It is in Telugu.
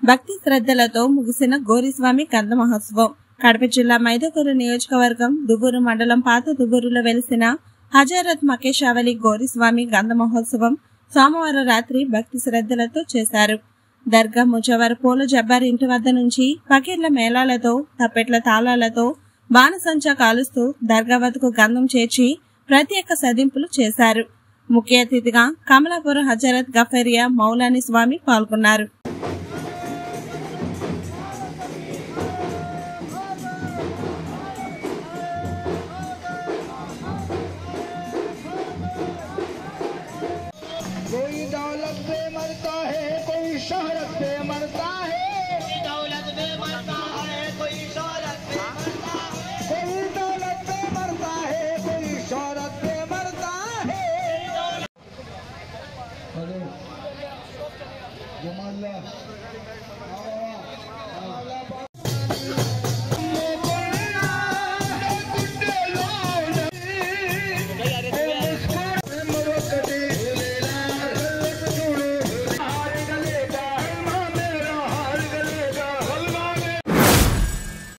భక్తి శ్రద్ధలతో ముగిసిన గోరిస్వామి కంద మహోత్సవం కడప జిల్లా మైదకూరు నియోజకవర్గం దువ్వూరు మండలం పాత దువ్వూరులో వెలిసిన హజరత్ మకేషావలి గోరిస్వామి గంధ మహోత్సవం సోమవారం రాత్రి భక్తి శ్రద్ధలతో చేశారు దర్గా ముజవర్ పూల జబ్బార్ ఇంటి వద్ద నుంచి పకెట్ల మేళాలతో తప్పెట్ల తాళాలతో బాణసంచా కాలుస్తూ దర్గా వద్దకు గంధం చేర్చి ప్రత్యేక సదింపులు చేశారు ముఖ్య అతిథిగా కమలాపురం హజరత్ గఫరియా మౌలాని స్వామి పాల్గొన్నారు कोई दौलत पे मरता है कोई शहरत पे मरता है कोई दौलत में मरता है कोई शौहरत में मरता है कोई दौलत पे मरता है कोई शहरत पे मरता है हेलो जमाल्ला आओ